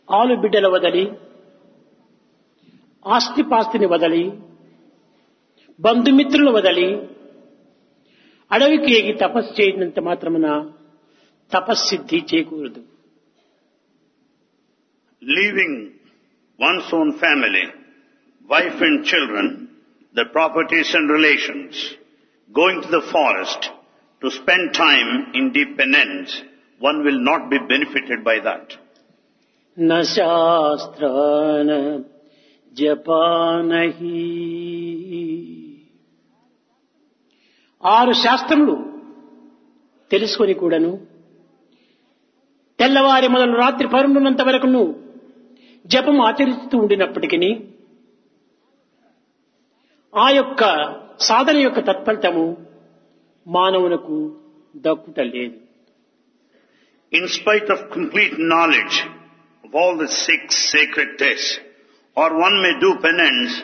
ఆలు బిడ్డల వదలి ఆస్తిపాస్తిని వదలి బంధుమిత్రులు వదలి అడవికి ఎగి తపస్సు చేయనంత మాత్రమున తపస్సిద్ధి చేకూరదు Leaving one's own family, wife and children, the properties and relations, going to the forest to spend time in deep penance, one will not be benefited by that. న శాస్త్రాన జపానహి ఆరు శాస్త్రములు తెలుసుకొని కూడాను తెల్లవారి మొదలు రాత్రి పరుండున్నంత వరకును జపం ఆచరిస్తూ ఉండినప్పటికీ ఆ యొక్క సాధన యొక్క తత్ఫలితము మానవునకు దక్కుట లేదు In spite of complete knowledge of all the six sacred tests, or one may do penance